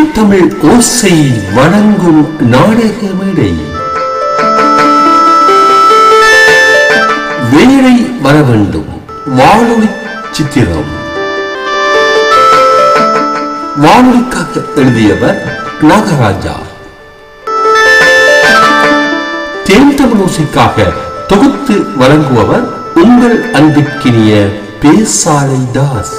தமிழ் ஓசை வழங்கும் நாடக மேடை வேலை வர வேண்டும் வானொலி சித்திரம் வானொலிக்காக எழுதியவர் நாகராஜா தேன் தமிழ் ஓசைக்காக தொகுத்து வழங்குபவர் உங்கள் அன்பிற்கினிய Pesalai Das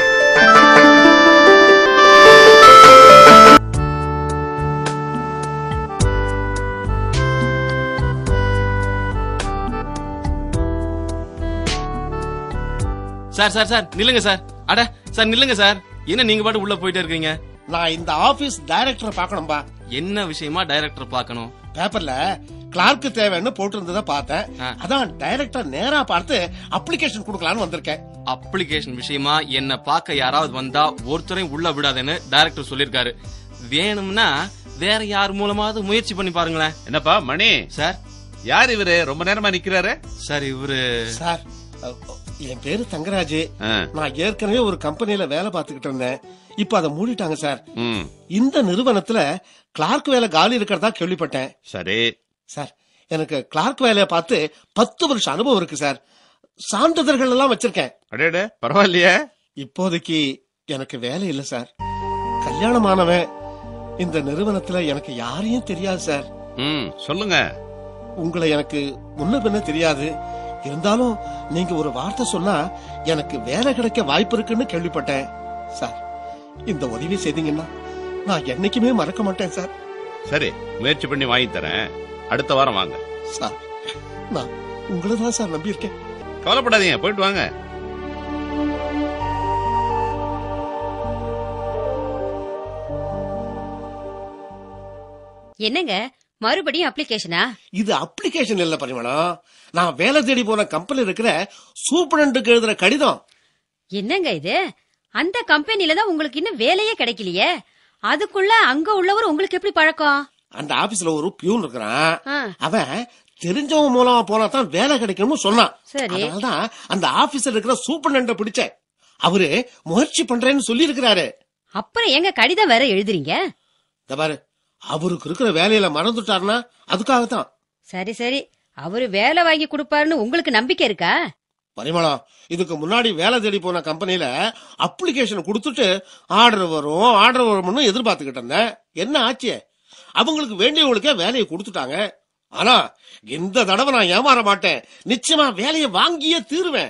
sir sir sir நில்லுங்க சார் அட சார் நில்லுங்க சார் என்ன நீங்க பாட்டு உள்ள போயிட்டே இருக்கீங்க நான் இந்த ஆபீஸ் டைரக்டரை பார்க்கணும்பா என்ன விஷயமா டைரக்டர் பார்க்கணும் பேப்பர்ல கிளார்க்கு தேவைன்னு போட்டிருந்ததை பார்த்தேன் ஆ. அதான் டைரக்டர் நேரா பார்த்து அப்ளிகேஷன் கொடுக்கலான்னு வந்திருக்கேன் அப்ளிகேஷன் விஷயமா என்ன பார்க்க யாராவது வந்தா ஒருத்தரையும் உள்ள விடாதேன்னு டைரக்டர் சொல்லிருக்காரு வேணும்னா வேற யார் மூலமாவது முயற்சி பண்ணி பாருங்களேன் என்னப்பா மணி சார் யார் இவரு ரொம்ப நேரமா நிக்கிறாரு சார் இவரு சார் அஹ், என் பேரு தங்கராஜ் ஆ, நான் ஏற்கனவே ஒரு கம்பெனில வேலை பார்த்துக்கிட்டு இருந்தேன் இப்ப அதை மூடிட்டாங்க சார் ம், இந்த நிறுவனத்துல கிளார்க் வேலை காலி இருக்கிறதா கேள்விப்பட்டேன் சரி சார் எனக்கு கிளார்க் வேலையை பார்த்து பத்து வருஷம் அனுபவம் இருக்கு சார் சான்றிதழ்கள் எல்லாம் வச்சிருக்கேன் அடேடே பரவாயில்லையே இப்போதைக்கு எனக்கு வேலை இல்ல சார் கல்யாணமானவன் இந்த நிறுவனத்துல எனக்கு யாரையும் தெரியாது சார் ம் சொல்லுங்க உங்களை எனக்கு முன்ன பின்ன தெரியாது இருந்தாலும் நீங்க ஒரு வார்த்தை சொன்னா எனக்கு வேலை கிடைக்க வாய்ப்பு இருக்குன்னு கேள்விப்பட்டேன் சார் இந்த உதவி செய்தீங்கன்னா நான் என்னைக்குமே மறக்க மாட்டேன் சார் சரி முயற்சி பண்ணி வாங்கி தரேன் அடுத்த வாரம் வாங்க சார் நான் உங்களை தான் சார் நம்பியிருக்கேன் கவலைப்படாதீங்க போயிட்டு வாங்க என்னங்க மறுபடியும் அப்ளிகேஷனா இது அப்ளிகேஷன் இல்ல பரிமளம் நான் வேலை தேடி போன கம்பெனி இருக்கிற சூப்பரண்டுக்கு எழுதுற கடிதம் என்னங்க இது அந்த கம்பெனில தான் உங்களுக்கு இன்னும் வேலையே கிடைக்கலையே அதுக்குள்ள அங்க உள்ளவர் உங்களுக்கு எப்படி பழக்கம் அந்த ஆபீஸ்ல ஒரு பியூன் இருக்கிறான் ஆ, அவன் தெரிஞ்சவங்க மூலமா போனா தான் வேலை கிடைக்கும்னு சொன்னான் சரி அதனாலதான் அந்த ஆபீஸ்ல இருக்கிற சூப்பரண்ட பிடிச்சேன் அவரு முயற்சி பண்றேன்னு சொல்லி இருக்கிறாரு அப்புறம் எங்க கடிதம் வேற எழுதுறீங்க இந்த பாரு அவருக்கு இருக்கிற வேலையில மறந்துட்டாருன்னா அதுக்காகத்தான் சரி சரி அவரு வேலை வாங்கி கொடுப்பாருன்னு உங்களுக்கு நம்பிக்கை இருக்கா பரிமளம் இதுக்கு முன்னாடி வேலை தேடி போன கம்பெனில அப்ளிகேஷன் கொடுத்துட்டு ஆர்டர் வரும் ஆர்டர் வரும்னு எதிர்பார்த்துக்கிட்டு இருந்தேன் என்ன ஆச்சு அவங்களுக்கு வேண்டியவங்களுக்கே வேலையை கொடுத்துட்டாங்க ஆனா இந்த தடவை நான் ஏமாற மாட்டேன் நிச்சயமா வேலையை வாங்கியே தீருவேன்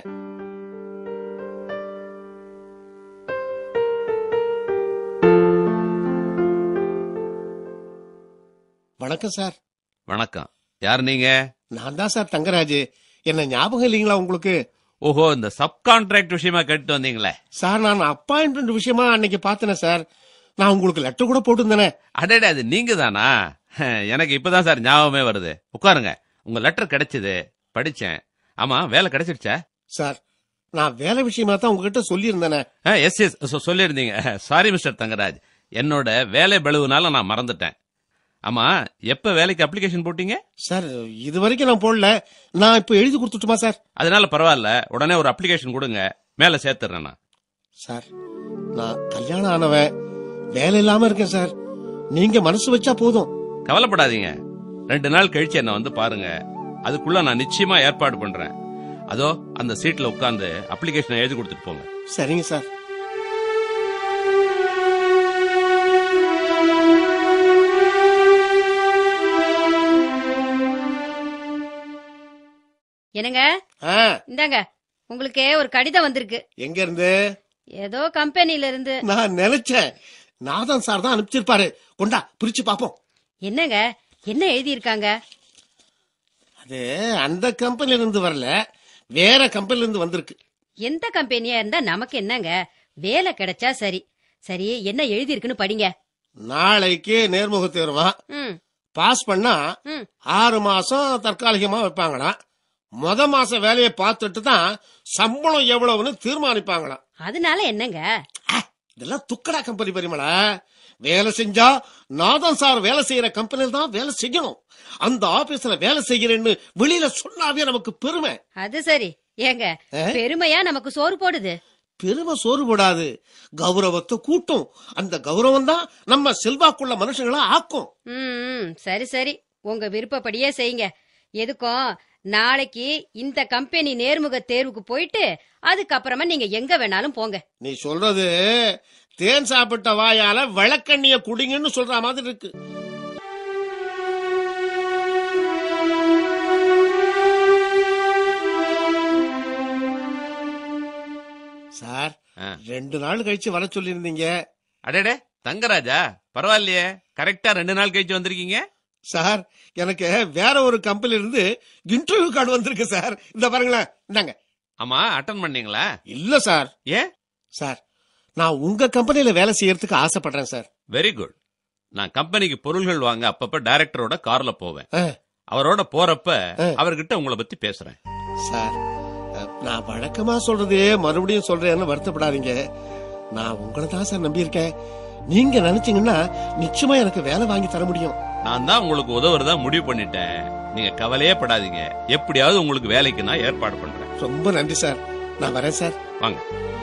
வணக்கம் சார் வணக்கம் யார் நீங்க நான் தான் சார் தங்கராஜ் என்ன ஞாபகம் இல்லைங்களா உங்களுக்கு ஓஹோ இந்த சப் கான்ட்ராக்ட் விஷயமா கேட்டு வந்தீங்களே சார் நான் அப்பாயின்மெண்ட் விஷயமா அன்னைக்கு பார்த்தேனே சார் நான் உங்களுக்கு லெட்டர் கூட போட்டிருந்தேனே அடேடே அது நீங்க தானா எனக்கு இப்பதான் சார் ஞாபகமே வருது உட்காருங்க உங்க லெட்டர் கிடைச்சது படிச்சேன் ஆமா வேலை கிடைச்சிருச்சா சார் நான் வேலை விஷயமா தான் உங்ககிட்ட சொல்லியிருந்தேனே எஸ் எஸ் சொல்லியிருந்தீங்க சாரி மிஸ்டர் தங்கராஜ் என்னோட வேலை பளுவுனால நான் மறந்துட்டேன் ஆமா எப்ப வேலைக்கு அப்ளிகேஷன் போட்டீங்க சார் இது வரைக்கும் நான் போடல நான் இப்ப எழுதி கொடுத்துட்டுமா சார் அதனால பரவாயில்ல உடனே ஒரு அப்ளிகேஷன் கொடுங்க மேல சேர்த்துறேன் நான் சார் நான் கல்யாணம் ஆனவன் வேலை இல்லாம இருக்கேன் சார் நீங்க மனசு வச்சா போதும் கவலைப்படாதீங்க ரெண்டு நாள் கழிச்சு என்ன வந்து பாருங்க அதுக்குள்ள நான் நிச்சயமா ஏற்பாடு பண்றேன் அதோ அந்த சீட்ல உட்கார்ந்து அப்ளிகேஷன் எழுதி கொடுத்துட்டு போங்க சரிங்க சார் என்னங்க ஆ, இந்தாங்க உங்களுக்கு ஒரு கடிதம் வந்திருக்கு எங்க இருந்து ஏதோ கம்பெனில இருந்து நான் நினைச்சேன் நாதன் சார் தான் அனுப்பிச்சிருப்பாரு கொண்டா பிரிச்சு பாப்போம் என்னங்க என்ன எழுதியிருக்காங்க அது அந்த கம்பெனில இருந்து வரல வேற கம்பெனில இருந்து வந்திருக்கு எந்த கம்பெனியா இருந்தா நமக்கு என்னங்க வேலை கிடைச்சா சரி சரி என்ன எழுதியிருக்குன்னு படிங்க நாளைக்கு நேர்முக தேர்வா ம் பாஸ் பண்ணா ம் ஆறு மாசம் தற்காலிகமா வைப்பாங்களாம் முத மாச வேலையை பார்த்துட்டு தான் சம்பளம் எவ்வளவுன்னு தீர்மானிப்பாங்களாம் அதனால என்னங்க இதெல்லாம் துக்கடா கம்பெனி பரிமளா வேலை செஞ்சா நாதன் சார் வேலை செய்யற கம்பெனில தான் வேலை செய்யணும் அந்த ஆபீஸ்ல வேலை செய்கிறேன்னு வெளியில சொன்னாவே நமக்கு பெருமை அது சரி ஏங்க ஆ? பெருமையா நமக்கு சோறு போடுது பெருமை சோறு போடாது கௌரவத்தை கூட்டும் அந்த கௌரவம் தான் நம்ம செல்வாக்குள்ள மனுஷங்களா ஆக்கும் ம் ம், சரி சரி உங்க விருப்பப்படியே செய்யுங்க எதுக்கும் நாளைக்கு இந்த கம்பெனி நேர்முக தேர்வுக்கு போயிட்டு அதுக்கப்புறமா நீங்க எங்க வேணாலும் போங்க நீ சொல்றது தேன் சாப்பிட்ட வாயால விளக்கண்ணிய குடிங்கன்னு சொல்ற மாதிரி இருக்கு சார் ஆ. ரெண்டு நாள் கழிச்சு வர சொல்லியிருந்தீங்க அடேடே தங்கராஜா பரவாயில்லையே கரெக்டா ரெண்டு நாள் கழிச்சு வந்திருக்கீங்க சார் எனக்கு வேற ஒரு கம்பெனில இருந்து இன்டர்வியூ கார்டு வந்திருக்கு சார் இந்த பாருங்களேன் இந்தாங்க ஆமா அட்டன் பண்ணீங்களா இல்ல சார் ஏன் சார் நான் உங்க கம்பெனில வேலை செய்யறதுக்கு ஆசைப்படுறேன் சார் வெரி குட் நான் கம்பெனிக்கு பொருள்கள் வாங்க அப்பப்ப டைரக்டரோட கார்ல போவேன் ஆ. அவரோட போறப்ப ஆ. அவர்கிட்ட உங்களை பத்தி பேசுறேன் சார் அஹ், நான் வழக்கமா சொல்றதே மறுபடியும் சொல்றேன்னு வருத்தப்படாதீங்க நான் உங்களை தான் சார் நம்பியிருக்கேன் நீங்க நினைச்சீங்கன்னா நிச்சயமா எனக்கு வேலை வாங்கி தர முடியும் நான் தான் உங்களுக்கு உதவுறதா முடிவு பண்ணிட்டேன் நீங்க கவலையே படாதீங்க எப்படியாவது உங்களுக்கு வேலைக்கு நான் ஏற்பாடு பண்றேன் ரொம்ப நன்றி சார் நான் வரேன் சார் வாங்க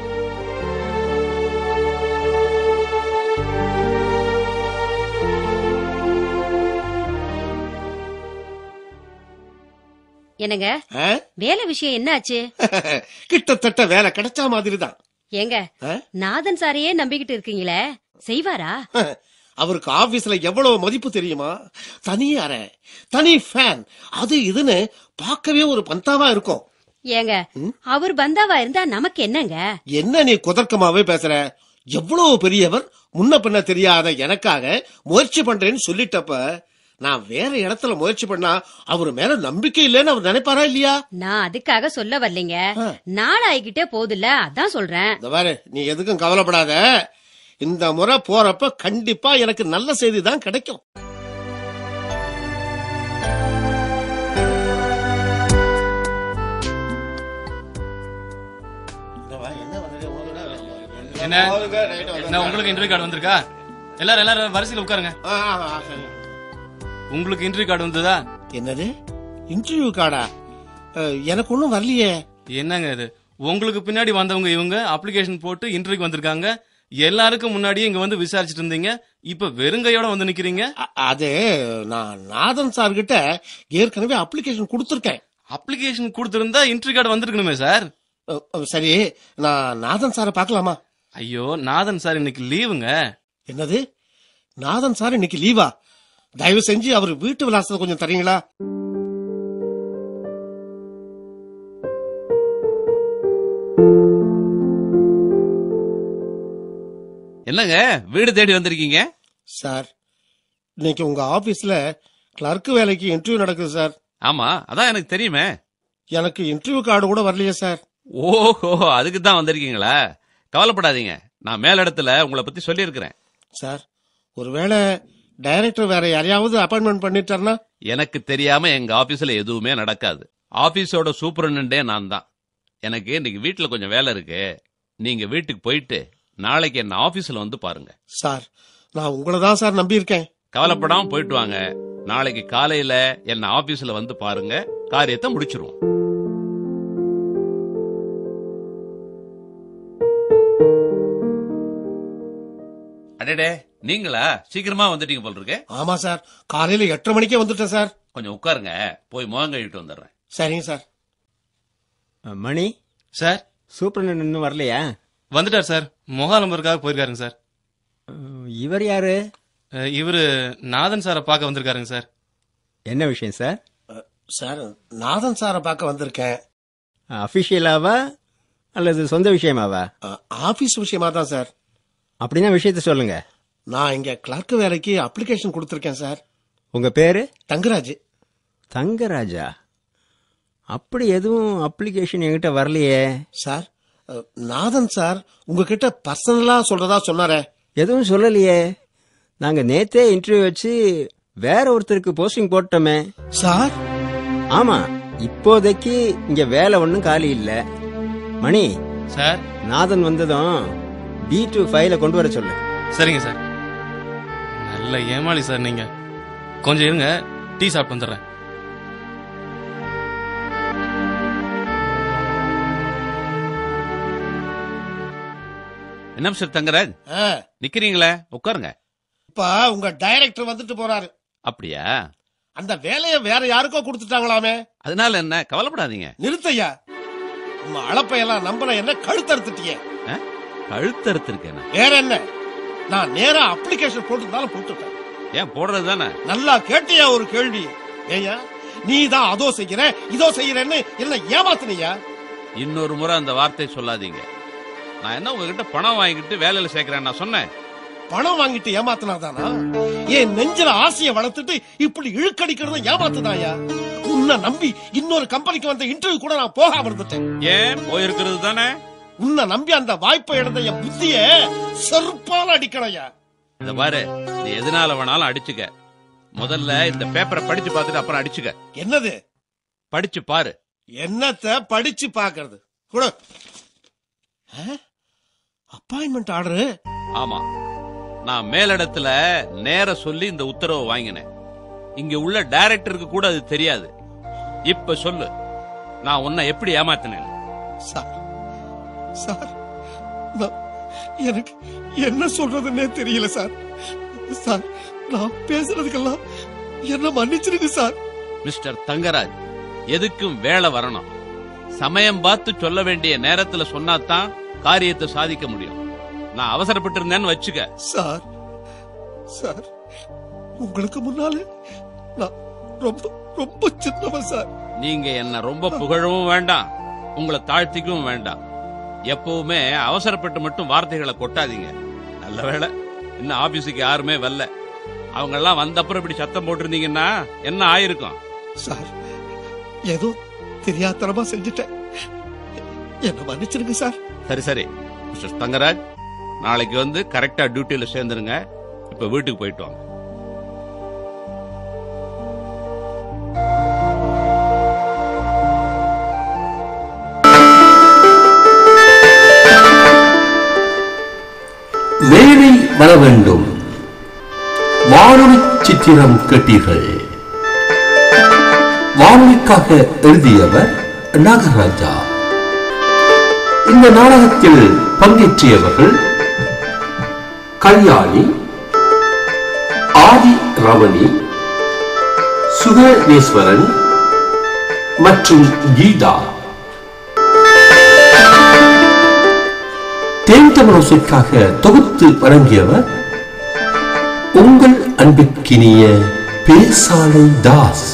என்னங்க ஆ? வேலை விஷயம் என்னாச்சு கிட்டத்தட்ட வேலை கிடைச்ச மாதிரி தான் ஏங்க ஆ? நாதன் சாரையே நம்பிக்கிட்டு இருக்கீங்களே செய்வாரா அவருக்கு ஆபீஸ்ல எவ்வளவு மதிப்பு தெரியுமா தனி அறை தனி ஃபேன் அது இதுன்னு பார்க்கவே ஒரு பந்தாவா இருக்கும் ஏங்க அவர் பந்தாவா இருந்தா நமக்கு என்னங்க என்ன நீ குதர்க்கமாவே பேசுற எவ்வளவு பெரியவர் முன்ன பின்ன தெரியாத எனக்காக முயற்சி பண்றேன்னு சொல்லிட்டப்ப நான் வேற இடத்துல முயற்சி பண்ணா அவர் மேல நம்பிக்கை இல்லைன்னு அவர் நினைப்பாரா இல்லையா நான் அதுக்காக சொல்ல வரலைங்க நாள் ஆகிக்கிட்டே போகுதுல்ல அதான் சொல்றேன் இந்த பாரு நீ எதுக்கும் கவலைப்படாத இந்த முறை போறப்ப கண்டிப்பா எனக்கு நல்ல செய்தி தான் கிடைக்கும் என்ன என்ன உங்களுக்கு இன்டர்வியூ கார்டு வந்திருக்கா எல்லாரும் எல்லாரும் வரிசையில் உட்காருங்க ஆ, ஆ, ஆ, சரி. உங்களுக்கு இன்டர்வியூ கார்டு வந்ததா என்னது இன்டர்வியூ கார்டா அஹ், எனக்கு ஒண்ணும் வரலையே என்னங்க இது உங்களுக்கு பின்னாடி வந்தவங்க இவங்க அப்ளிகேஷன் போட்டு இன்டர்வியூக்கு வந்திருக்காங்க எல்லாருக்கும் முன்னாடியே இங்க வந்து விசாரிச்சுட்டு இருந்தீங்க இப்ப வெறுங்கையோட வந்து நிக்கிறீங்க அ- அது நான் நாதன் சார் கிட்ட ஏற்கனவே அப்ளிகேஷன் கொடுத்துருக்கேன் அப்ளிகேஷன் கொடுத்திருந்தா இன்டர்வியூ கார்டு வந்திருக்கணுமே சார் அஹ், அஹ், சரி நான் நாதன் சாரை பார்க்கலாமா ஐயோ நாதன் சார் இன்னைக்கு லீவுங்க என்னது நாதன் சார் இன்னைக்கு லீவா தயவு செஞ்சு அவர் வீட்டு விலாசத்தை கொஞ்சம் தரீங்களா என்னங்க வீடு தேடி வந்திருக்கீங்க சார் இன்னைக்கு உங்க ஆபீஸ்ல கிளர்க் வேலைக்கு இன்டர்வியூ நடக்குது சார் ஆமா அதான் எனக்கு தெரியுமே எனக்கு இன்டர்வியூ கார்டு கூட வரலையே சார் ஓஹோ அதுக்கு தான் வந்திருக்கீங்களா கவலைப்படாதீங்க நான் மேலிடத்துல உங்களை பத்தி சொல்லியிருக்கிறேன் சார் ஒருவேளை டைரக்டர் வேற யாரையாவது அப்பாயின்மெண்ட் பண்ணிட்டாருன்னா எனக்கு தெரியாம எங்க ஆபீஸ்ல எதுவுமே நடக்காது ஆபீஸோட சூப்பரண்டே நான் தான் எனக்கு இன்னைக்கு வீட்டுல கொஞ்சம் வேலை இருக்கு நீங்க வீட்டுக்கு போயிட்டு நாளைக்கு என்ன ஆபீஸ்ல வந்து பாருங்க சார் நான் உங்களை தான் சார் நம்பியிருக்கேன் கவலைப்படாம போயிட்டு வாங்க நாளைக்கு காலையில என்ன ஆபீஸ்ல வந்து பாருங்க காரியத்தை முடிச்சிருவோம் அடடே நீங்களா சீக்கிரமா வந்துட்டீங்க போல இருக்கு ஆமா சார் காலையில எட்டரை மணிக்கே வந்துட்டேன் சார் கொஞ்சம் உட்காருங்க போய் முகம் கழிட்டு வந்துடுறேன் சரிங்க சார் மணி சார் சூப்பரண்ட் இன்னும் வரலையா வந்துட்டார் சார் முகாலம்பருக்காக போயிருக்காருங்க சார் அஹ், இவர் யாரு அஹ், இவரு நாதன் சாரை பார்க்க வந்திருக்காருங்க சார் என்ன விஷயம் சார் சார் நாதன் சாரை பார்க்க வந்திருக்கேன் அபிஷியலாவா அல்லது சொந்த விஷயமாவா அஹ், ஆபீஸ் விஷயமா தான் சார் அப்படின்னா விஷயத்த சொல்லுங்க நான் இங்க கிளர்க் வேலைக்கு அப்ளிகேஷன் கொடுத்துருக்கேன் சார் உங்க பேரு தங்கராஜ் தங்கராஜா அப்படி எதுவும் அப்ளிகேஷன் என்கிட்ட வரலையே சார் அஹ், நாதன் சார் உங்ககிட்ட பர்சனலா சொல்றதா சொன்னாரே எதுவும் சொல்லலையே நாங்க நேத்தே இன்டர்வியூ வச்சு வேற ஒருத்தருக்கு போஸ்டிங் போட்டோமே சார் ஆமா இப்போதைக்கு இங்க வேலை ஒன்றும் காலி இல்ல மணி சார் நாதன் வந்ததும் பி டூ ஃபைல கொண்டு வர சொல்லு சரிங்க சார் நல்ல ஏமாளி சார் நீங்க கொஞ்சம் இருங்க டீ சாப்பிட்டு வந்துடுறேன் என்ன மிஸ்டர் தங்கராஜ் ஆ, நிக்கிறீங்களே உட்காருங்க இப்ப உங்க டைரக்டர் வந்துட்டு போறாரு அப்படியா அந்த வேலைய வேற யாருக்கோ கொடுத்துட்டாங்களாமே அதனால என்ன கவலைப்படாதீங்க நிறுத்தையா உங்க அளப்பையெல்லாம் நம்பல என்ன கழுத்தறுத்துட்டியே கழுத்தறுத்திருக்கேன் வேற என்ன நான் நேரா அப்ளிகேஷன் போட்டுருந்தாலும் போட்டுட்டேன் ஏன் போடுறது தானே நல்லா கேட்டியா ஒரு கேள்வி ஏயா நீ தான் அதோ செய்யற இதோ செய்யறேன்னு என்ன ஏமாத்துனியா இன்னொரு முறை அந்த வார்த்தை சொல்லாதீங்க நான் என்ன உங்ககிட்ட பணம் வாங்கிட்டு வேலையில சேர்க்கிறேன் நான் சொன்னேன் பணம் வாங்கிட்டு ஏமாத்தினாதானா என் நெஞ்சில ஆசைய வளர்த்துட்டு இப்படி இழுக்கடிக்கிறது ஏமாத்துதாயா உன்னை நம்பி இன்னொரு கம்பெனிக்கு வந்த இன்டர்வியூ கூட நான் போகாம இருந்துட்டேன் ஏன் போயிருக்கிறது தானே உன்னை நம்பி அந்த வாய்ப்பை இழந்த என் புத்திய செருப்பால அடிக்கணையா இந்த பாரு நீ எதனால வேணாலும் அடிச்சுக்க முதல்ல இந்த பேப்பரை படிச்சு பார்த்துட்டு அப்புறம் அடிச்சுக்க என்னது படிச்சு பாரு என்னத்த படிச்சு பாக்குறது கூட அப்பாயின்மெண்ட் ஆர்டரு ஆமா நான் மேலிடத்துல நேர சொல்லி இந்த உத்தரவை வாங்கினேன் இங்க உள்ள டைரக்டருக்கு கூட அது தெரியாது இப்ப சொல்லு நான் உன்னை எப்படி ஏமாத்தினேன் சார் சார் நான் எனக்கு என்ன சொல்றதுன்னே தெரியல சார் சார் நான் பேசுறதுக்கெல்லாம் என்ன மன்னிச்சிருங்க சார் மிஸ்டர் தங்கராஜ் எதுக்கும் வேலை வரணும் சமயம் பார்த்து சொல்ல வேண்டிய நேரத்துல சொன்னாதான் காரியத்தை சாதிக்க முடியும் நான் அவசரப்பட்டு இருந்தேன்னு வச்சுக்க சார் சார் உங்களுக்கு முன்னாலே நான் ரொம்ப ரொம்ப சின்னவன் சார் நீங்க என்ன ரொம்ப புகழவும் வேண்டாம் உங்களை தாழ்த்திக்கவும் வேண்டாம் எப்பவுமே அவசரப்பட்டு மட்டும் வார்த்தைகளை கொட்டாதீங்க நல்ல வேளை இன்னும் ஆபீஸுக்கு யாருமே வரல அவங்க எல்லாம் வந்த அப்புறம் இப்படி சத்தம் போட்டிருந்தீங்கன்னா என்ன ஆயிருக்கும் சார் ஏதோ தெரியாத்தனமா செஞ்சுட்டேன் என்ன மன்னிச்சிருங்க சார் சரி சரி மிஸ்டர் தங்கராஜ் நாளைக்கு வந்து கரெக்டா டியூட்டியில சேர்ந்துருங்க இப்ப வீட்டுக்கு போயிட்டு வாங்க வேலை வர வேண்டும் வானொலி சித்திரம் கேட்டீர்கள் வானொலிக்காக எழுதியவர் நாகராஜா இந்த நாடகத்தில் பங்கேற்றியவர்கள் கல்யாணி ஆதி ரமணி சுகநேஸ்வரன் மற்றும் கீதா தேன்தமிழோசைக்காக தொகுத்து வழங்கியவர் உங்கள் அன்பிற்கினிய பேசாலை தாஸ்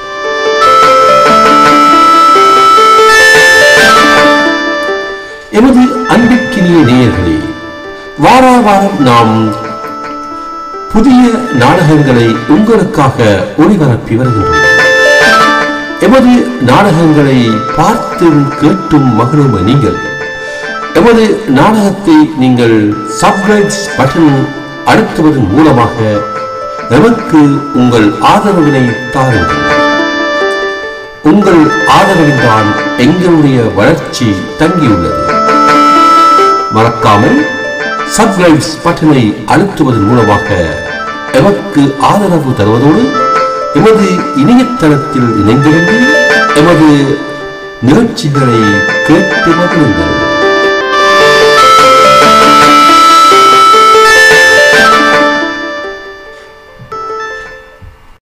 எமது அன்பிற்கினிய நேயர்களே வாரா வாரம் நாம் புதிய நாடகங்களை உங்களுக்காக ஒளிபரப்பி வருகின்றோம் எமது நாடகங்களை பார்த்தும் கேட்டும் மகிழும் நீங்கள் எமது நாடகத்தை நீங்கள் சப்ஸ்கிரைப்ஸ் பட்டன் அழுத்துவதன் மூலமாக எமக்கு உங்கள் ஆதரவினை தாருங்கள் உங்கள் ஆதரவில்தான் எங்களுடைய வளர்ச்சி தங்கியுள்ளது மறக்காமல் சப்ஸ்கிரைப்ஸ் பட்டனை அழுத்துவதன் மூலமாக எமக்கு ஆதரவு தருவதோடு எமது இணையதளத்தில் இணைந்திருந்து எமது நிகழ்ச்சிகளை கேட்டு மகிழுங்கள்